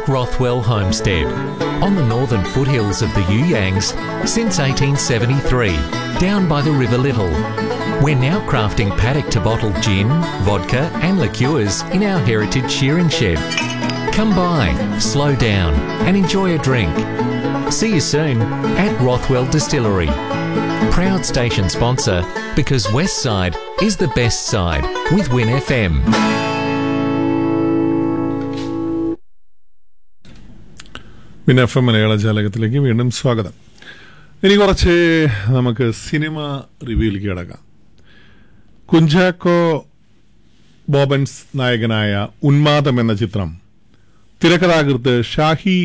Rothwell Homestead, on the northern foothills of the Yuyangs since 1873, down by the River Little. We're now crafting paddock to bottle gin, vodka, and liqueurs in our heritage shearing shed. Come by, slow down, and enjoy a drink. See you soon at Rothwell Distillery. Proud station sponsor because West Side is the best side with Win FM. പിന്നെ F M മലയാള ജാലകത്തിലേക്ക് വീണ്ടും സ്വാഗതം ഇനി കുറച്ച് നമുക്ക് cinema റിവ്യൂയിലേക്ക് കിടക്കാം കുഞ്ചാക്കോ ബോബൻസ് നായകനായ ഉന്മാദം എന്ന ചിത്രം തിരക്കഥാകൃത്ത് ഷാഹി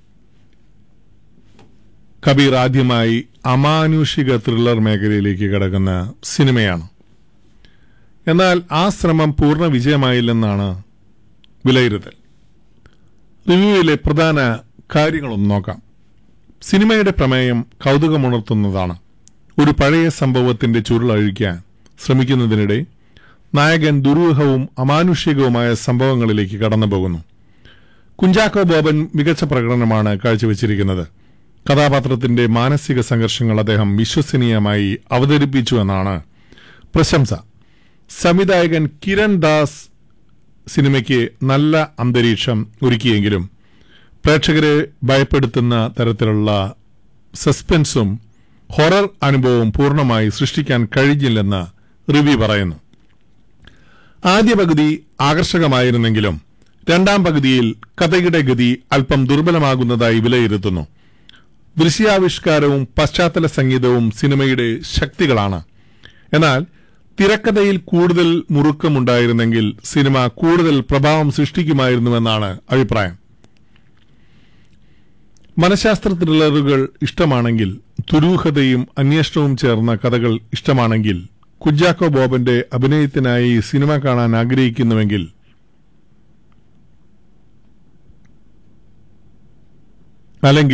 കബീർ ആദ്യമായി അമാനുഷിക ത്രില്ലർ മേഖലയിലേക്ക് കടക്കുന്ന സിനിമയാണ് എന്നാൽ ആ ശ്രമം പൂർണ്ണ വിജയമായില്ലെന്നാണ് വിലയിരുത്തൽ റിവ്യൂവിലെ പ്രധാന കാര്യങ്ങളൊന്ന് നോക്കാം സിനിമയുടെ പ്രമേയം കൗതുകമുണർത്തുന്നതാണ് ഒരു പഴയ സംഭവത്തിന്റെ ചുരുളഴിക്കാൻ ശ്രമിക്കുന്നതിനിടെ നായകൻ ദുരൂഹവും അമാനുഷികവുമായ സംഭവങ്ങളിലേക്ക് കടന്നുപോകുന്നു കുഞ്ചാക്കോ ബോബൻ മികച്ച പ്രകടനമാണ് കാഴ്ചവെച്ചിരിക്കുന്നത് കഥാപാത്രത്തിന്റെ മാനസിക സംഘർഷങ്ങൾ അദ്ദേഹം വിശ്വസനീയമായി അവതരിപ്പിച്ചു എന്നാണ് പ്രശംസ സംവിധായകൻ കിരൺ ദാസ് സിനിമയ്ക്ക് നല്ല അന്തരീക്ഷം ഒരുക്കിയെങ്കിലും പ്രേക്ഷകരെ ഭയപ്പെടുത്തുന്ന തരത്തിലുള്ള സസ്പെൻസും ഹൊറർ അനുഭവവും പൂർണ്ണമായി സൃഷ്ടിക്കാൻ കഴിഞ്ഞില്ലെന്ന് റിവ്യൂ പറയുന്നു ആദ്യ പകുതി ആകർഷകമായിരുന്നെങ്കിലും രണ്ടാം പകുതിയിൽ കഥയുടെ ഗതി അല്പം ദുർബലമാകുന്നതായി വിലയിരുത്തുന്നു ദൃശ്യാവിഷ്കാരവും പശ്ചാത്തല സംഗീതവും സിനിമയുടെ ശക്തികളാണ് എന്നാൽ തിരക്കഥയിൽ കൂടുതൽ മുറുക്കമുണ്ടായിരുന്നെങ്കിൽ സിനിമ കൂടുതൽ പ്രഭാവം സൃഷ്ടിക്കുമായിരുന്നുവെന്നാണ് അഭിപ്രായം മനഃശാസ്ത്ര ത്രില്ലറുകൾ ഇഷ്ടമാണെങ്കിൽ ദുരൂഹതയും അന്വേഷണവും ചേർന്ന കഥകൾ ഇഷ്ടമാണെങ്കിൽ കുഞ്ചാക്കോ ബോബന്റെ അഭിനയത്തിനായി സിനിമ കാണാൻ ആഗ്രഹിക്കുന്നുവെങ്കിൽ അല്ലെങ്കിൽ